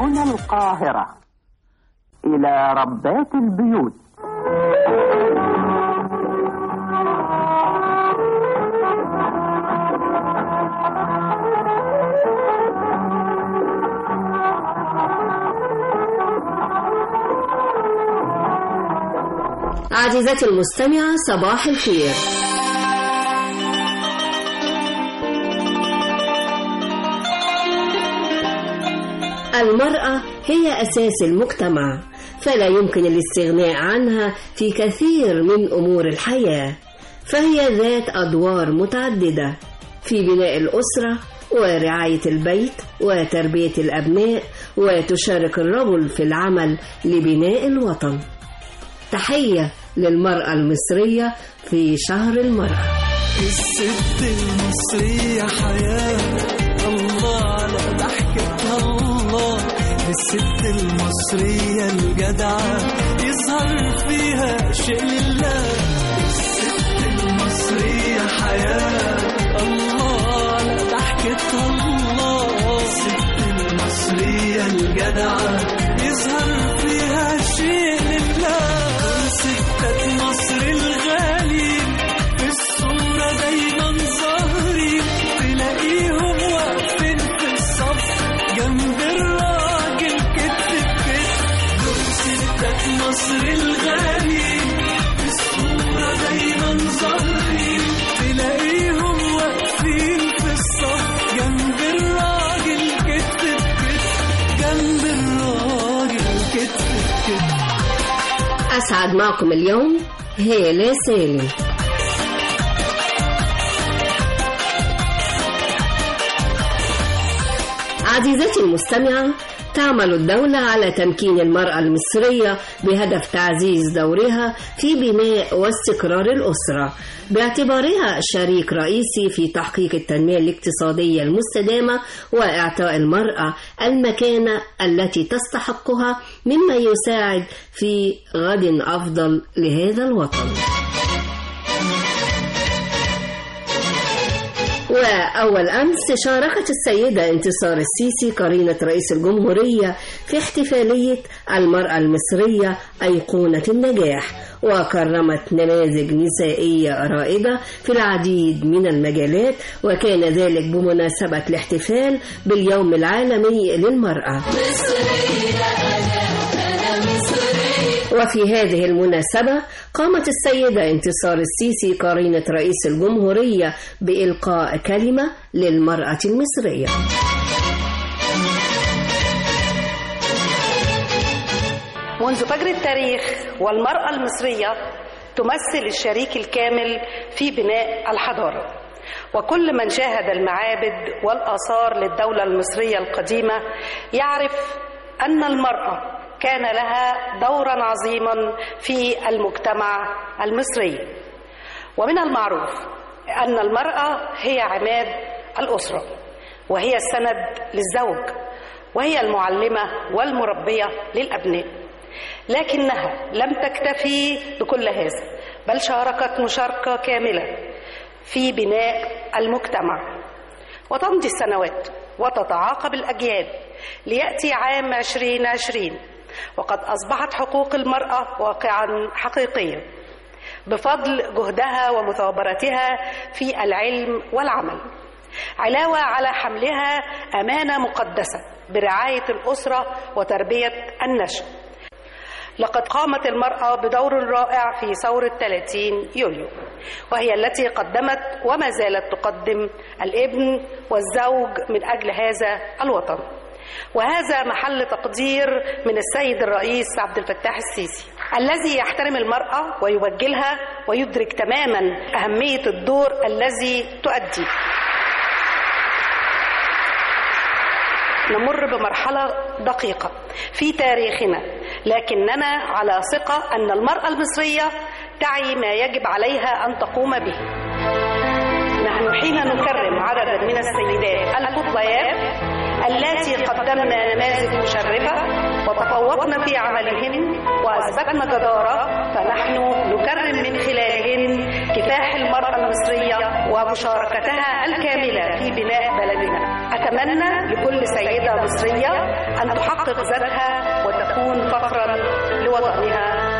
هنا القاهرة إلى ربات البيوت عزيزتي المستمعة صباح الخير المرأة هي أساس المجتمع فلا يمكن الاستغناء عنها في كثير من أمور الحياة فهي ذات أدوار متعددة في بناء الأسرة ورعاية البيت وتربية الأبناء وتشارك الرجل في العمل لبناء الوطن تحية للمرأة المصرية في شهر المرأة الست المصرية حياة الله على ضحكتها الله الست المصرية الجدعة يظهر فيها شيء لله الست المصرية حياة الله على ضحكتها الله الست المصرية الجدعة يظهر فيها شيء لله ستات مصر الغاليين في الصورة دايما ظاهرين تلاقيهم واقفين في الصف جنب الراجل كتف بكتف دول ستات مصر الغاليين في الصورة دايما ظاهرين تلاقيهم واقفين في الصف جنب الراجل كتف بكتف جنب الراجل كتف بكتف أسعد معكم اليوم هالة سالم عزيزتي المستمعة تعمل الدولة على تمكين المرأة المصرية بهدف تعزيز دورها في بناء واستقرار الأسرة باعتبارها شريك رئيسي في تحقيق التنمية الاقتصادية المستدامة وإعطاء المرأة المكانة التي تستحقها مما يساعد في غد أفضل لهذا الوطن. وأول أمس شاركت السيدة انتصار السيسي قرينة رئيس الجمهورية في احتفالية المرأة المصرية أيقونة النجاح وكرمت نماذج نسائية رائدة في العديد من المجالات وكان ذلك بمناسبة الاحتفال باليوم العالمي للمرأة وفي هذه المناسبة قامت السيدة انتصار السيسي قرينة رئيس الجمهورية بإلقاء كلمة للمرأة المصرية منذ فجر التاريخ والمرأة المصرية تمثل الشريك الكامل في بناء الحضارة وكل من شاهد المعابد والآثار للدولة المصرية القديمة يعرف أن المرأة كان لها دورا عظيما في المجتمع المصري ومن المعروف أن المرأة هي عماد الأسرة وهي السند للزوج وهي المعلمة والمربية للأبناء لكنها لم تكتفي بكل هذا بل شاركت مشاركة كاملة في بناء المجتمع وتمضي السنوات وتتعاقب الأجيال ليأتي عام 2020 وقد أصبحت حقوق المرأة واقعا حقيقيا بفضل جهدها ومثابرتها في العلم والعمل علاوة على حملها أمانة مقدسة برعاية الأسرة وتربية النشء لقد قامت المرأة بدور رائع في ثورة 30 يوليو وهي التي قدمت وما زالت تقدم الابن والزوج من أجل هذا الوطن وهذا محل تقدير من السيد الرئيس عبد الفتاح السيسي الذي يحترم المرأة ويوجلها ويدرك تماما أهمية الدور الذي تؤدي نمر بمرحلة دقيقة في تاريخنا لكننا على ثقة أن المرأة المصرية تعي ما يجب عليها أن تقوم به نحن حين نكرم عددا من السيدات الفضليات اللاتي قدمنا نماذج مشرفة وتفوقنا في عملهن وأثبتنا جدارة فنحن نكرم من خلالهن كفاح المرأة المصرية ومشاركتها الكاملة في بناء بلدنا أتمنى لكل سيدة مصرية أن تحقق ذاتها وتكون فخرا لوطنها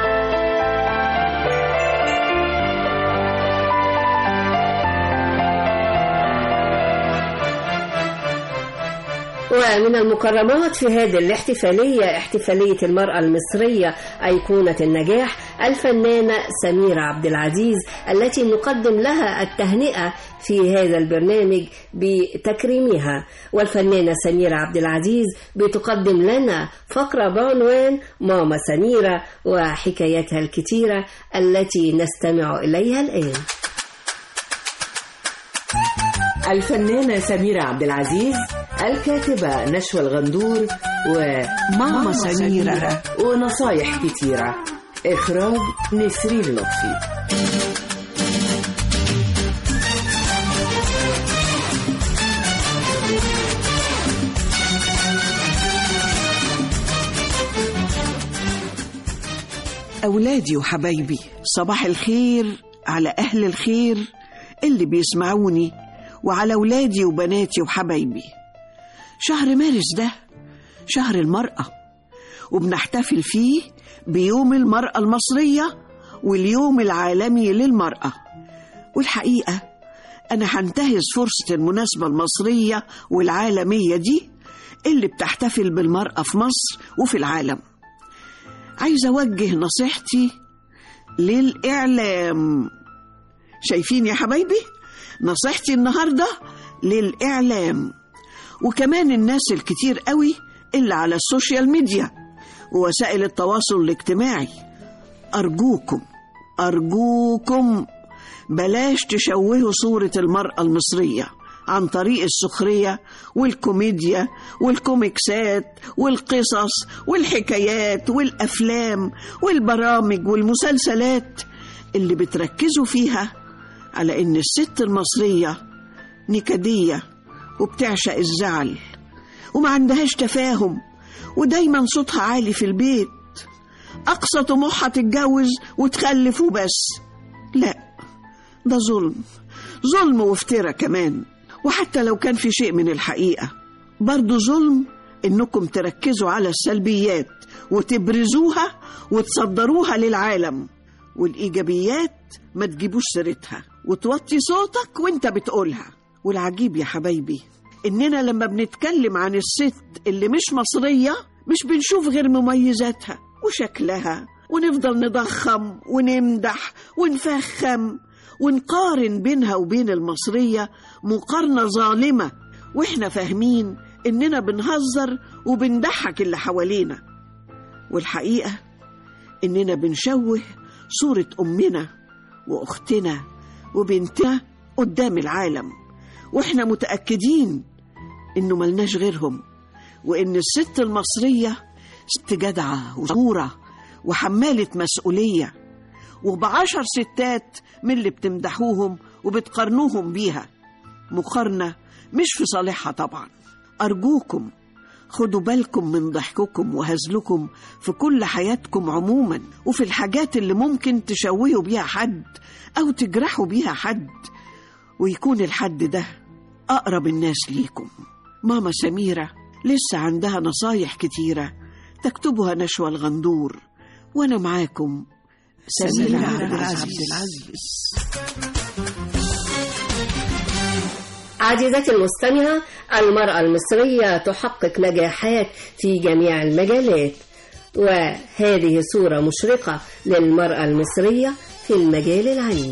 ومن المكرمات في هذه الاحتفالية احتفالية المرأة المصرية أيقونة النجاح الفنانة سميرة عبد العزيز التي نقدم لها التهنئة في هذا البرنامج بتكريمها والفنانة سميرة عبد العزيز بتقدم لنا فقرة بعنوان ماما سميرة وحكاياتها الكتيرة التي نستمع إليها الآن الفنانة سميرة عبد العزيز الكاتبة نشوى الغندور وماما سميرة ونصايح كتيرة إخراج نسرين لطفي أولادي وحبايبي صباح الخير على أهل الخير اللي بيسمعوني وعلى أولادي وبناتي وحبايبي شهر مارس ده شهر المرأة وبنحتفل فيه بيوم المرأة المصرية واليوم العالمي للمرأة والحقيقة أنا هنتهز فرصة المناسبة المصرية والعالمية دي اللي بتحتفل بالمرأة في مصر وفي العالم عايزة أوجه نصيحتي للإعلام شايفين يا حبايبي نصيحتي النهاردة للإعلام وكمان الناس الكتير قوي اللي على السوشيال ميديا ووسائل التواصل الاجتماعي أرجوكم أرجوكم بلاش تشوهوا صورة المرأة المصرية عن طريق السخرية والكوميديا والكوميكسات والقصص والحكايات والأفلام والبرامج والمسلسلات اللي بتركزوا فيها على إن الست المصرية نكدية وبتعشق الزعل وما عندهاش تفاهم ودايما صوتها عالي في البيت أقصى طموحها تتجوز وتخلف وبس لا ده ظلم ظلم وافتراء كمان وحتى لو كان في شيء من الحقيقة برضو ظلم إنكم تركزوا على السلبيات وتبرزوها وتصدروها للعالم والإيجابيات ما تجيبوش سيرتها وتوطي صوتك وانت بتقولها والعجيب يا حبايبي إننا لما بنتكلم عن الست اللي مش مصرية مش بنشوف غير مميزاتها وشكلها ونفضل نضخم ونمدح ونفخم ونقارن بينها وبين المصرية مقارنة ظالمة واحنا فاهمين اننا بنهزر وبنضحك اللي حوالينا والحقيقة اننا بنشوه صورة امنا واختنا وبنتنا قدام العالم واحنا متأكدين انه ملناش غيرهم وان الست المصرية ست جدعة وصورة وحمالة مسؤولية وبعشر ستات من اللي بتمدحوهم وبتقارنوهم بيها مقارنة مش في صالحها طبعا أرجوكم خدوا بالكم من ضحككم وهزلكم في كل حياتكم عموما وفي الحاجات اللي ممكن تشوهوا بيها حد أو تجرحوا بيها حد ويكون الحد ده أقرب الناس ليكم ماما سميرة لسه عندها نصايح كتيرة تكتبها نشوى الغندور وأنا معاكم سميرة عبد العزيز عزيزتي المستمعة المرأة المصرية تحقق نجاحات في جميع المجالات وهذه صورة مشرقة للمرأة المصرية في المجال العلمي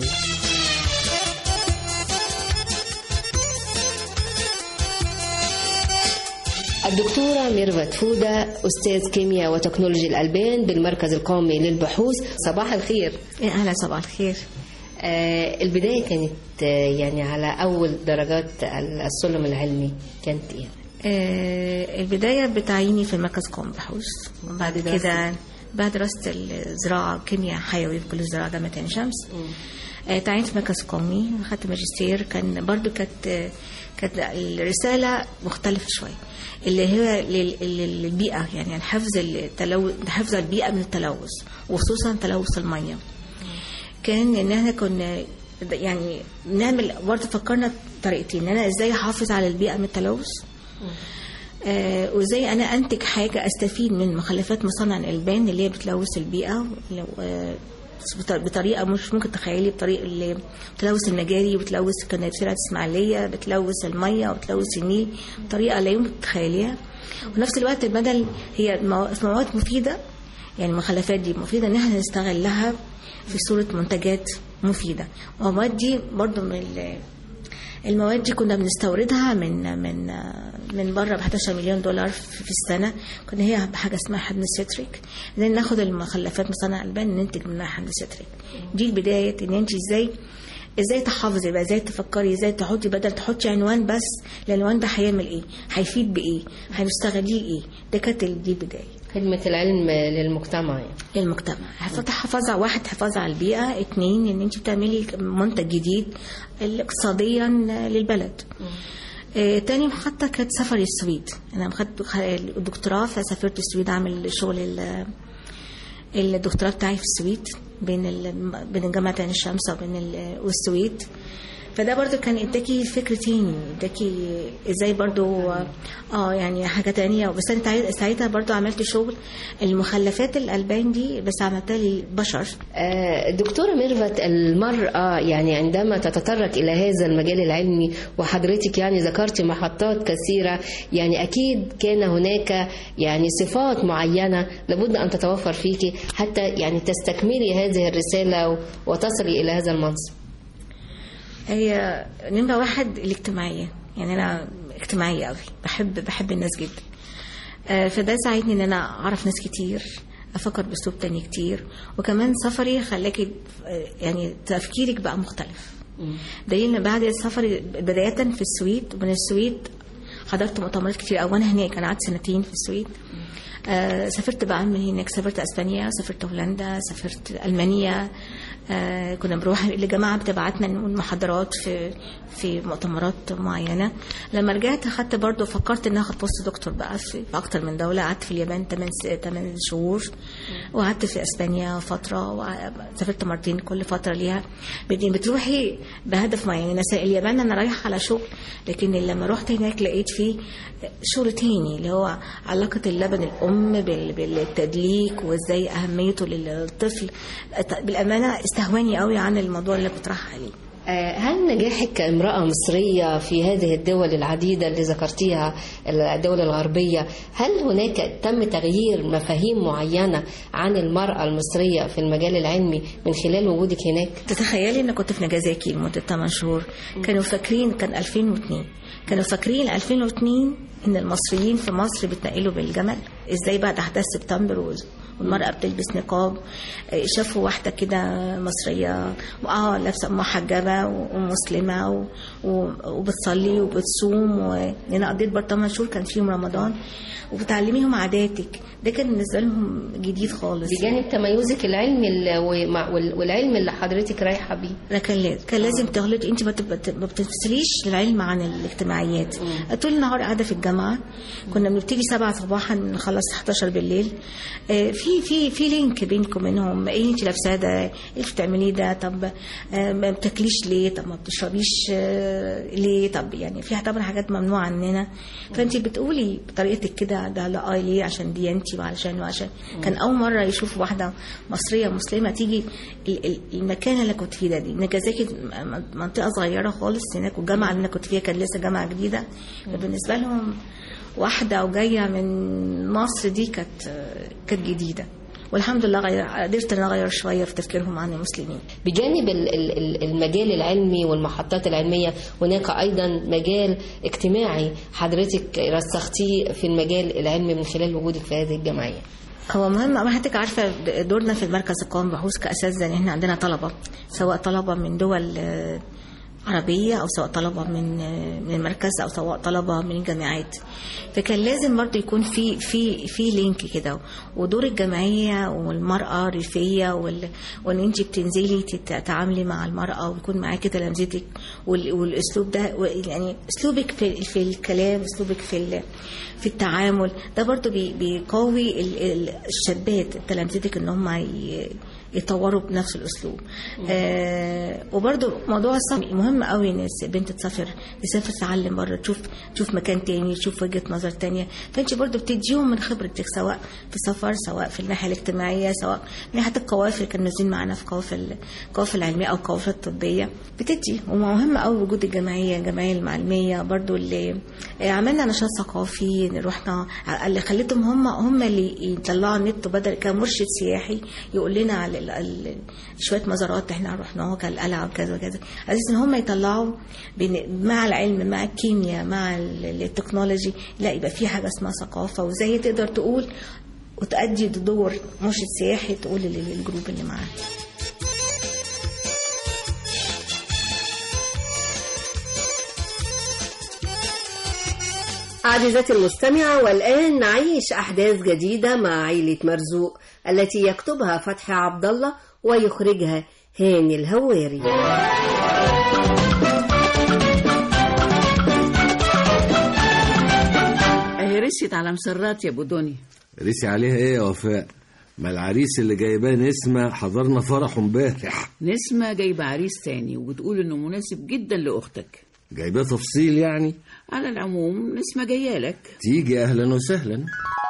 الدكتورة ميرفت فودة أستاذ كيمياء وتكنولوجي الألبان بالمركز القومي للبحوث صباح الخير اهلا صباح الخير آه البداية كانت آه يعني على أول درجات السلم العلمي كانت إيه؟ آه البدايه بتعييني في المركز قومي بحوث وبعد دراسة. كده بعد دراسة الزراعة كيمياء حيوي في كلية الزراعة جامعة عين شمس آه، تعينت في مركز قومي أخدت ماجستير كان برضو كانت آه، كانت الرسالة مختلفة شوية اللي هي لل- لل- للبيئة يعني عن حفظ التلوث حفظ البيئة من التلوث وخصوصا تلوث المية كان ان احنا كنا يعني نعمل برضه فكرنا بطريقتين ان انا ازاي احافظ على البيئه من التلوث آه وازاي انا انتج حاجه استفيد من مخلفات مصنع الالبان اللي هي بتلوث البيئه لو- آه بط- بطريقه مش ممكن تخيلي بطريقه اللي بتلوث المجاري وبتلوث كنافيرات اسماعيليه بتلوث الميه وبتلوث النيل بطريقه لا يمكن تتخيليها وفي نفس الوقت بدل هي مو- مواد مفيده يعني المخلفات دي مفيده ان احنا نستغلها في صوره منتجات مفيده والمواد دي برضو من ال- المواد دي كنا بنستوردها من من من بره ب 11 مليون دولار في في السنه كنا هي بحاجه اسمها حمض الستريك ان ناخد المخلفات مصنع البان ننتج منها حمض الستريك دي بدايه ان انت ازاي ازاي تحافظي بقى ازاي تفكري ازاي تحطي بدل تحطي عنوان بس العنوان ده هيعمل ايه هيفيد بايه هنستغليه ايه ده كانت دي البدايه خدمة العلم للمجتمع يعني. للمجتمع حفظ حفاظ على واحد حفاظ على البيئة اتنين ان انت بتعملي منتج جديد اقتصاديا للبلد آه، تاني محطة كانت سفري السويد أنا خدت الدكتوراه فسافرت السويد أعمل شغل ال- الدكتوراه بتاعي في السويد بين ال... بين جامعة عين الشمس وبين ال... والسويد فده برضو كان اداكي فكر تاني اداكي ازاي برضو اه يعني حاجة تانية بس انا تعي- ساعتها برضو عملت شغل المخلفات الألبان دي بس عملتها للبشر آه، دكتورة ميرفت المرأة يعني عندما تتطرق إلى هذا المجال العلمي وحضرتك يعني ذكرت محطات كثيرة يعني أكيد كان هناك يعني صفات معينة لابد أن تتوفر فيك حتى يعني تستكملي هذه الرسالة و- وتصلي إلى هذا المنصب هي نمرة واحد الاجتماعية يعني أنا اجتماعية قوي بحب بحب الناس جدا آه، فده ساعدني إن أنا أعرف ناس كتير أفكر بأسلوب تاني كتير وكمان سفري خلاكي آه، يعني تفكيرك بقى مختلف دليل إن بعد سفري بداية في السويد ومن السويد حضرت مؤتمرات كتير أو أنا هناك أنا قعدت سنتين في السويد آه سافرت بقى من هناك سافرت اسبانيا سافرت هولندا سافرت المانيا آه كنا بنروح الجماعه بتبعتنا نقول محاضرات في في مؤتمرات معينه لما رجعت اخدت برضو فكرت ان اخد بوست دكتور بقى في, في اكتر من دوله قعدت في اليابان 8 8 شهور وقعدت في اسبانيا فتره وسافرت مرتين كل فتره ليها بدين بتروحي بهدف معين يعني مثلا اليابان انا رايحه على شغل لكن لما رحت هناك لقيت فيه شغل تاني اللي هو علاقه اللبن الام بال- بالتدليك وازاي اهميته للطفل بالامانه استهواني قوي عن الموضوع اللي بطرح عليه آه، هل نجاحك كامرأة مصرية في هذه الدول العديدة اللي ذكرتيها الدول الغربية هل هناك تم تغيير مفاهيم معينة عن المرأة المصرية في المجال العلمي من خلال وجودك هناك؟ تتخيلي ان كنت في نجازاكي لمده 8 شهور كانوا فاكرين كان 2002 كانوا فاكرين 2002 ان المصريين في مصر بيتنقلوا بالجمل ازاي بعد احداث سبتمبر و- والمرأة بتلبس نقاب آه، شافوا واحدة كده مصرية اه لابسة محجبة ومسلمة و- و- وبتصلي وبتصوم وانا قضيت برضه 8 شهور كان فيهم رمضان وبتعلميهم عاداتك ده كان بالنسبة لهم جديد خالص بجانب تميزك العلمي ال- ومع- وال- والعلم اللي حضرتك رايحة بيه لا كان لازم كان لازم تغلط انت ما تب- ما بتفصليش العلم عن الاجتماعيات طول النهار قاعده في الجامعه كنا بنبتدي 7 صباحا نخلص 11 بالليل آه، في في في لينك بينكم منهم ايه انت لابساه ده ايه اللي بتعمليه ده طب آه، ما بتاكليش ليه طب ما بتشربيش آه، ليه طب يعني في طبعا حاجات ممنوعه عننا فانت بتقولي بطريقتك كده ده لا اه ليه عشان ديانتي وعشان وعشان كان اول مره يشوفوا واحده مصريه مسلمه تيجي ال- ال- المكان اللي كنت فيه ده دي نجازاكي م- منطقه صغيره خالص هناك والجامعه اللي انا كنت فيها كان لسه جامعه جديده فبالنسبه لهم واحده وجايه من مصر دي كانت كانت جديده والحمد لله غير قدرت ان اغير شويه في تفكيرهم عن المسلمين بجانب ال- ال- ال- المجال العلمي والمحطات العلمية هناك أيضا مجال اجتماعي حضرتك رسختيه في المجال العلمي من خلال وجودك في هذه الجمعية هو مهم ما حضرتك عارفه دورنا في المركز القومي بحوث كاساتذه ان احنا عندنا طلبه سواء طلبه من دول آه، عربية أو سواء طلبة من من المركز أو سواء طلبة من الجامعات فكان لازم برضه يكون في في في لينك كده ودور الجمعية والمرأة الريفية وال- وإن أنت بتنزلي تتعاملي مع المرأة ويكون معاكي تلامذتك وال- والأسلوب ده و- يعني أسلوبك في في الكلام أسلوبك في ال- في التعامل ده برضه بي- بيقوي ال- ال- الشابات تلامذتك إن هم ي- يطوروا بنفس الاسلوب آه وبرده موضوع السفر مهم قوي ان البنت تسافر تسافر تتعلم بره تشوف تشوف مكان تاني تشوف وجهه نظر تانية فانت برده بتديهم من خبرتك سواء في السفر سواء في الناحيه الاجتماعيه سواء من ناحيه القوافل كانوا نازلين معانا في قوافل القوافل العلميه او القوافل الطبيه بتدي ومهم قوي وجود الجمعيه الجمعيه المعلميه برده اللي آه، عملنا نشاط ثقافي رحنا اللي خليتهم هم هم اللي يطلعوا النت بدل كمرشد سياحي يقول لنا على ال- ال- شويه مزارات احنا رحناها كالقلعه وكذا وكذا على اساس ان هم يطلعوا بين- مع العلم مع الكيمياء مع ال- التكنولوجي لا يبقى في حاجه اسمها ثقافه وازاي تقدر تقول وتأدي دور مرشد سياحي تقول لل- للجروب اللي معاه عزيزتي المستمعة والآن نعيش أحداث جديدة مع عيلة مرزوق التي يكتبها فتحي عبد الله ويخرجها هاني الهواري اهي رست على مسرات يا ابو دنيا ريسي عليها ايه يا وفاء ما العريس اللي جايباه نسمة حضرنا فرحه امبارح نسمة جايبة عريس تاني وبتقول انه مناسب جدا لاختك جايباه تفصيل يعني على العموم نسمة جاية لك تيجي اهلا وسهلا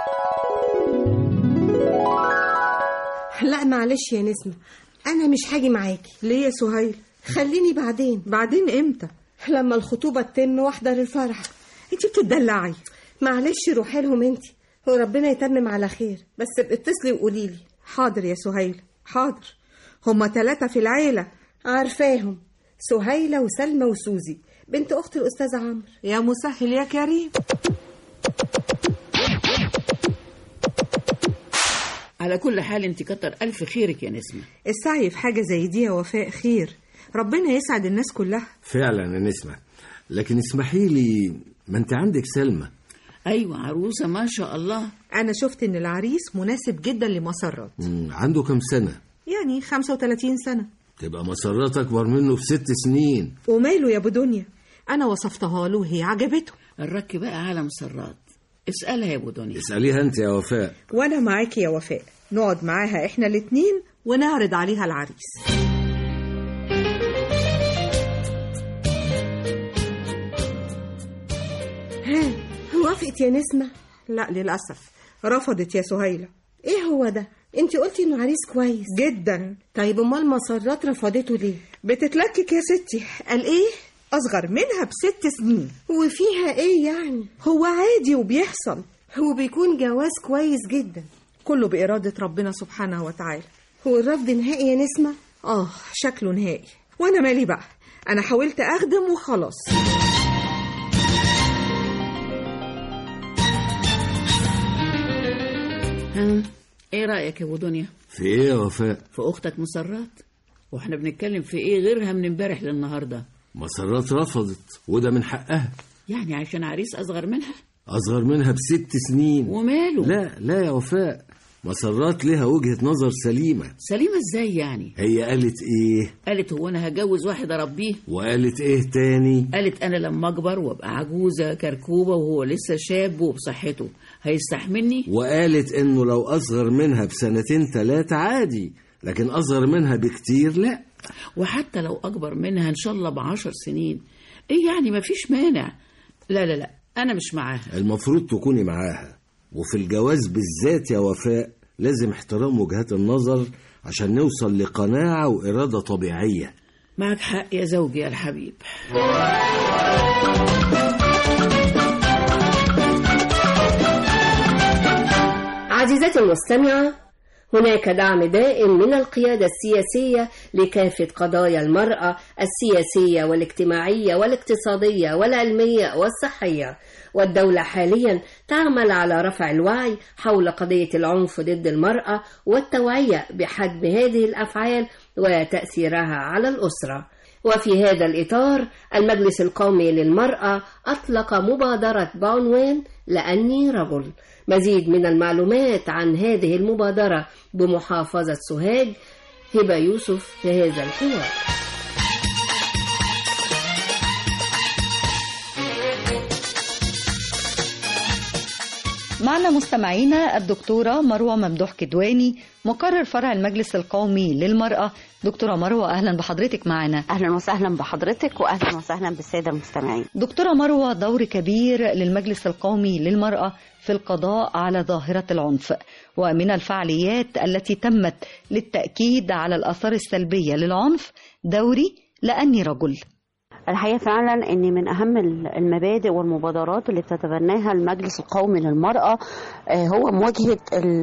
لا معلش يا نسمة أنا مش هاجي معاكي ليه يا سهيل خليني بعدين بعدين امتى لما الخطوبة تتم واحضر الفرح انت بتدلعي معلش روحي لهم انت وربنا يتمم على خير بس ابقي اتصلي وقولي لي حاضر يا سهيل حاضر هما ثلاثة في العيلة عارفاهم سهيلة وسلمى وسوزي بنت أخت الأستاذ عمرو يا مسهل يا كريم على كل حال انت كتر الف خيرك يا نسمة السعي في حاجة زي دي يا وفاء خير ربنا يسعد الناس كلها فعلا يا نسمة لكن اسمحي لي ما انت عندك سلمى ايوه عروسة ما شاء الله أنا شفت إن العريس مناسب جدا لمسرات مم، عنده كم سنة يعني 35 سنة تبقى مسرات اكبر منه بست سنين وماله يا أبو دنيا أنا وصفتها له وهي عجبته الرك بقى على مسرات اسألها يا ابو دنيا اسأليها انت يا وفاء وأنا معاكي يا وفاء نقعد معاها إحنا الاتنين ونعرض عليها العريس ها وافقت يا نسمة لا للأسف رفضت يا سهيلة ايه هو ده انت قلتي انه عريس كويس جدا طيب امال مسرات رفضته ليه بتتلكك يا ستي قال ايه اصغر منها بست سنين وفيها ايه يعني هو عادي وبيحصل هو بيكون جواز كويس جدا كله بإرادة ربنا سبحانه وتعالى هو الرفض نهائي يا نسمة اه شكله نهائي وانا مالي بقى انا حاولت اخدم وخلاص ها ايه رأيك يا ابو دنيا في ايه يا وفاء في اختك مسرات واحنا بنتكلم في ايه غيرها من امبارح للنهارده مسرات رفضت وده من حقها يعني عشان عريس اصغر منها اصغر منها بست سنين وماله لا لا يا وفاء مسرات لها وجهة نظر سليمة سليمة ازاي يعني هي قالت ايه قالت هو انا هجوز واحد اربيه وقالت ايه تاني قالت انا لما اكبر وابقى عجوزه كركوبه وهو لسه شاب وبصحته هيستحملني وقالت انه لو اصغر منها بسنتين ثلاثة عادي لكن اصغر منها بكتير لا وحتى لو اكبر منها ان شاء الله بعشر سنين ايه يعني مفيش مانع لا لا لا انا مش معاها المفروض تكوني معاها وفي الجواز بالذات يا وفاء لازم احترام وجهات النظر عشان نوصل لقناعة وإرادة طبيعية معك حق يا زوجي يا الحبيب عزيزتي المستمعة هناك دعم دائم من القيادة السياسية لكافة قضايا المرأة السياسية والاجتماعية والاقتصادية والعلمية والصحية والدولة حاليا تعمل على رفع الوعي حول قضية العنف ضد المرأة والتوعية بحجم هذه الأفعال وتأثيرها على الأسرة وفي هذا الإطار المجلس القومي للمرأة أطلق مبادرة بعنوان لأني رجل مزيد من المعلومات عن هذه المبادرة بمحافظة سوهاج هبة يوسف في هذا الحوار معنا مستمعينا الدكتورة مروة ممدوح كدواني مقرر فرع المجلس القومي للمرأة دكتورة مروة أهلا بحضرتك معنا أهلا وسهلا بحضرتك وأهلا وسهلا بالسادة المستمعين دكتورة مروة دور كبير للمجلس القومي للمرأة في القضاء على ظاهرة العنف ومن الفعاليات التي تمت للتأكيد على الآثار السلبية للعنف دوري لأني رجل الحقيقة فعلا ان من اهم المبادئ والمبادرات اللي بتتبناها المجلس القومي للمرأة هو مواجهة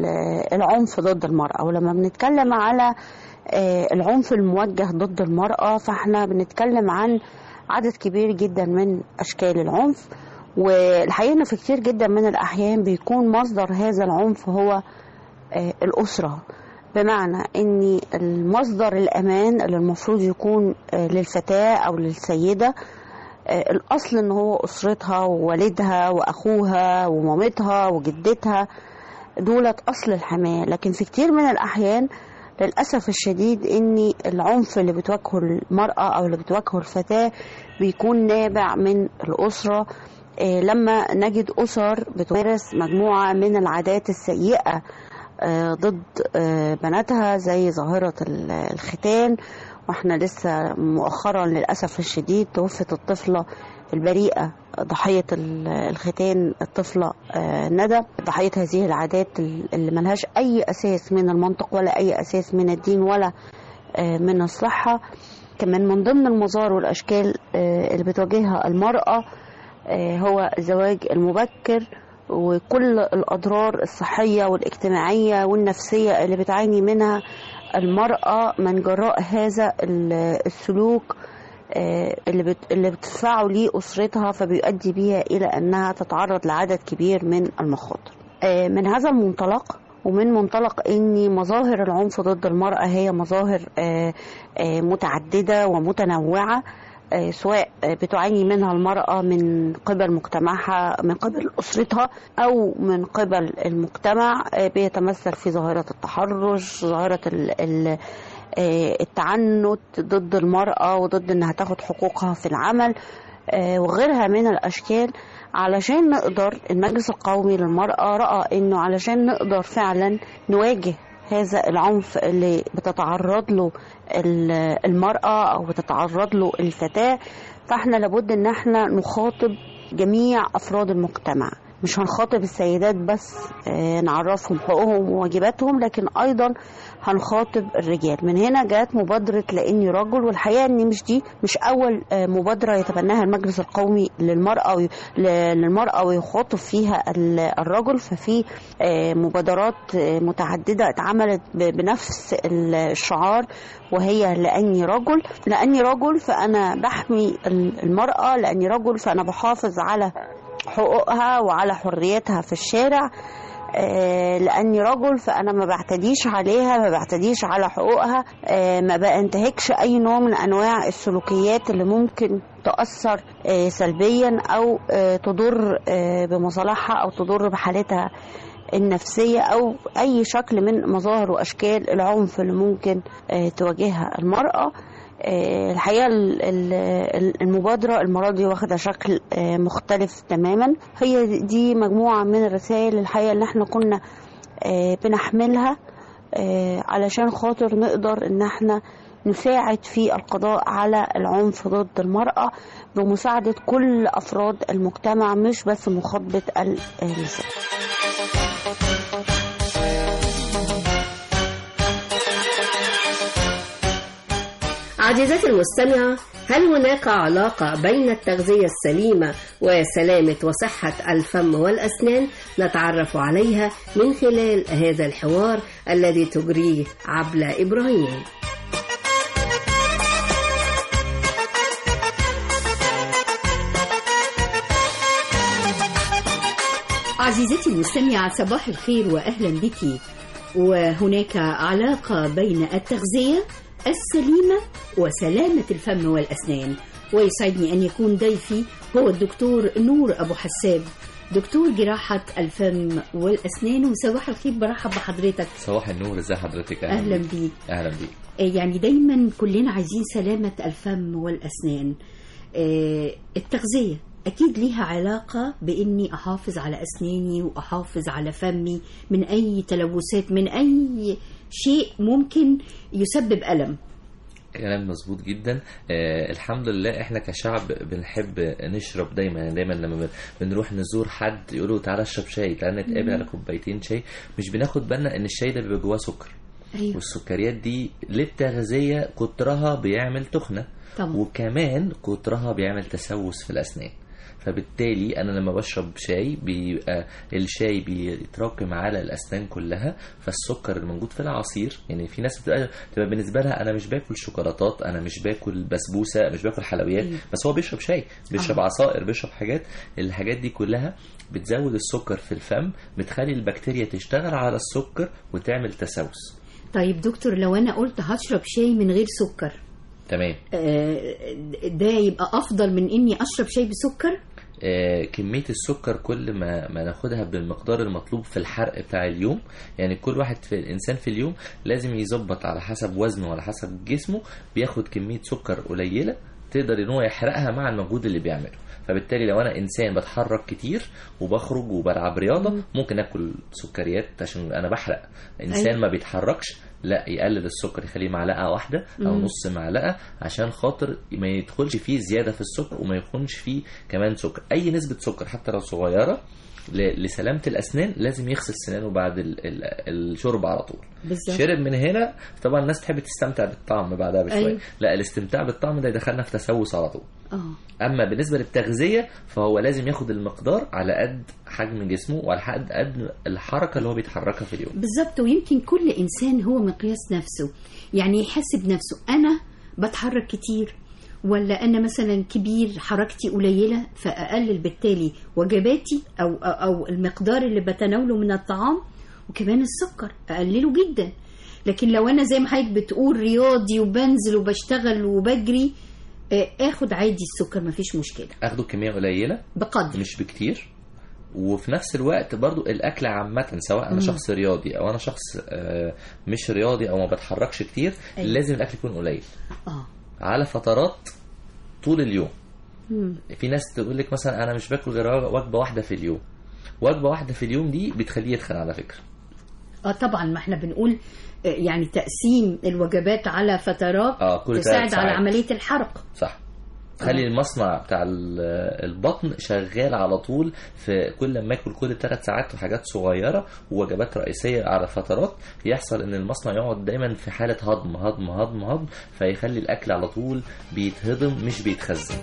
العنف ضد المرأة ولما بنتكلم على العنف الموجه ضد المرأة فاحنا بنتكلم عن عدد كبير جدا من اشكال العنف والحقيقة ان في كتير جدا من الاحيان بيكون مصدر هذا العنف هو الاسرة بمعنى ان المصدر الامان اللي المفروض يكون للفتاه او للسيده الاصل ان هو اسرتها ووالدها واخوها ومامتها وجدتها دولت اصل الحمايه لكن في كتير من الاحيان للاسف الشديد ان العنف اللي بتواجهه المراه او اللي بتواجهه الفتاه بيكون نابع من الاسره لما نجد اسر بتمارس مجموعه من العادات السيئه ضد بناتها زي ظاهرة الختان واحنا لسه مؤخرا للأسف الشديد توفت الطفلة البريئة ضحية الختان الطفلة ندى ضحية هذه العادات اللي ملهاش أي أساس من المنطق ولا أي أساس من الدين ولا من الصحة كمان من ضمن المظاهر والأشكال اللي بتواجهها المرأة هو الزواج المبكر وكل الأضرار الصحية والاجتماعية والنفسية اللي بتعاني منها المرأة من جراء هذا السلوك اللي بت اللي بتدفعه ليه أسرتها فبيؤدي بيها إلى أنها تتعرض لعدد كبير من المخاطر من هذا المنطلق ومن منطلق ان مظاهر العنف ضد المراه هي مظاهر متعدده ومتنوعه سواء بتعاني منها المرأة من قبل مجتمعها من قبل أسرتها أو من قبل المجتمع بيتمثل في ظاهرة التحرش ظاهرة التعنت ضد المرأة وضد أنها تاخد حقوقها في العمل وغيرها من الأشكال علشان نقدر المجلس القومي للمرأة رأى أنه علشان نقدر فعلا نواجه هذا العنف اللي بتتعرض له المرأة أو بتتعرض له الفتاة فاحنا لابد ان احنا نخاطب جميع أفراد المجتمع مش هنخاطب السيدات بس نعرفهم حقوقهم وواجباتهم لكن أيضا هنخاطب الرجال من هنا جاءت مبادرة لأني رجل والحقيقة أن مش دي مش أول مبادرة يتبناها المجلس القومي للمرأة للمرأة ويخاطب فيها الرجل ففي مبادرات متعددة اتعملت بنفس الشعار وهي لأني رجل لأني رجل فأنا بحمي المرأة لأني رجل فأنا بحافظ على حقوقها وعلى حريتها في الشارع لاني رجل فانا ما بعتديش عليها ما بعتديش على حقوقها ما بانتهكش اي نوع من انواع السلوكيات اللي ممكن تاثر سلبيا او تضر بمصالحها او تضر بحالتها النفسية أو أي شكل من مظاهر وأشكال العنف اللي ممكن تواجهها المرأة الحقيقة المبادرة المرة دي واخدة شكل مختلف تماما هي دي مجموعة من الرسائل الحقيقة اللي احنا كنا بنحملها علشان خاطر نقدر ان احنا نساعد في القضاء على العنف ضد المرأة بمساعدة كل أفراد المجتمع مش بس مخاطبة النساء عزيزتي المستمعة هل هناك علاقة بين التغذية السليمة وسلامة وصحة الفم والأسنان؟ نتعرف عليها من خلال هذا الحوار الذي تجريه عبلة إبراهيم. عزيزتي المستمعة صباح الخير وأهلا بك وهناك علاقة بين التغذية السليمة وسلامة الفم والأسنان ويسعدني أن يكون ضيفي هو الدكتور نور أبو حساب دكتور جراحة الفم والأسنان وصباح الخير برحب بحضرتك صباح النور ازي حضرتك أهلا بيك اهلا بيك آه، يعني دايما كلنا عايزين سلامة الفم والأسنان آه، التغذية أكيد ليها علاقة بإني أحافظ على أسناني وأحافظ على فمي من أي تلوثات من أي شيء ممكن يسبب ألم كلام مظبوط جدا آه الحمد لله احنا كشعب بنحب نشرب دايما يعني دايما لما بن- بنروح نزور حد يقولوا تعالى اشرب شاي تعالى نتقابل مم. على كوبايتين شاي مش بناخد بالنا ان الشاي ده بيبقى جواه سكر أيوة. والسكريات دي للتغذية كترها بيعمل تخنة طبعا. وكمان كترها بيعمل تسوس في الأسنان فبالتالي انا لما بشرب شاي بيبقى الشاي بيتراكم على الاسنان كلها فالسكر الموجود في العصير يعني في ناس بتبقى, بتبقى بالنسبه لها انا مش باكل شوكولاتات انا مش باكل بسبوسه مش باكل حلويات أيوة. بس هو بيشرب شاي بيشرب آه. عصائر بيشرب حاجات الحاجات دي كلها بتزود السكر في الفم بتخلي البكتيريا تشتغل على السكر وتعمل تسوس طيب دكتور لو أنا قلت هشرب شاي من غير سكر تمام آه، ده يبقى أفضل من إني أشرب شاي بسكر آه، كمية السكر كل ما ما ناخدها بالمقدار المطلوب في الحرق بتاع اليوم يعني كل واحد في الإنسان في اليوم لازم يظبط على حسب وزنه وعلى حسب جسمه بياخد كمية سكر قليلة تقدر ان هو يحرقها مع المجهود اللي بيعمله فبالتالي لو انا انسان بتحرك كتير وبخرج وبلعب رياضه ممكن اكل سكريات عشان انا بحرق انسان أيوة. ما بيتحركش لا يقلل السكر يخليه معلقه واحده او مم. نص معلقه عشان خاطر ما يدخلش فيه زياده في السكر وما يكونش فيه كمان سكر اي نسبه سكر حتى لو صغيره ل- لسلامه الاسنان لازم يغسل سنانه بعد ال- ال- الشرب على طول بالظبط. شرب من هنا طبعا الناس تحب تستمتع بالطعم بعدها بشويه أيوة. لا الاستمتاع بالطعم ده يدخلنا في تسوس على طول اه اما بالنسبه للتغذيه فهو لازم ياخد المقدار على قد حجم جسمه وعلى قد قد الحركه اللي هو بيتحركها في اليوم بالظبط ويمكن كل انسان هو مقياس نفسه يعني يحسب نفسه انا بتحرك كتير ولا انا مثلا كبير حركتي قليله فاقلل بالتالي وجباتي او او المقدار اللي بتناوله من الطعام وكمان السكر اقلله جدا لكن لو انا زي ما حضرتك بتقول رياضي وبنزل وبشتغل وبجري آه، اخد عادي السكر مفيش مشكله اخده كميه قليله بقدر مش بكتير وفي نفس الوقت برضو الاكل عامه سواء انا مم. شخص رياضي او انا شخص آه، مش رياضي او ما بتحركش كتير أيوة. لازم الاكل يكون قليل اه على فترات طول اليوم مم. في ناس تقول لك مثلا انا مش باكل غير وجبه واحده في اليوم وجبه واحده في اليوم دي بتخليه يتخن على فكره اه طبعا ما احنا بنقول آه، يعني تقسيم الوجبات على فترات اه كل تساعد ثلاث على ساعات. عملية الحرق صح خلي المصنع بتاع ال- البطن شغال على طول في كل ما اكل كل ثلاث ساعات وحاجات صغيره ووجبات رئيسيه على فترات يحصل ان المصنع يقعد دايما في حاله هضم هضم هضم هضم فيخلي الاكل على طول بيتهضم مش بيتخزن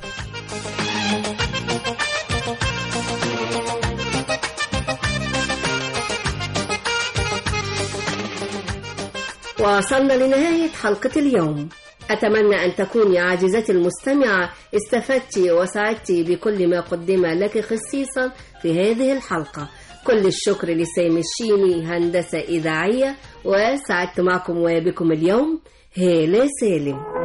وصلنا لنهاية حلقة اليوم أتمنى أن تكوني عزيزتي المستمعة استفدت وسعدت بكل ما قدم لك خصيصا في هذه الحلقة كل الشكر لسامي الشيمي هندسة إذاعية وسعدت معكم وبكم اليوم هالة سالم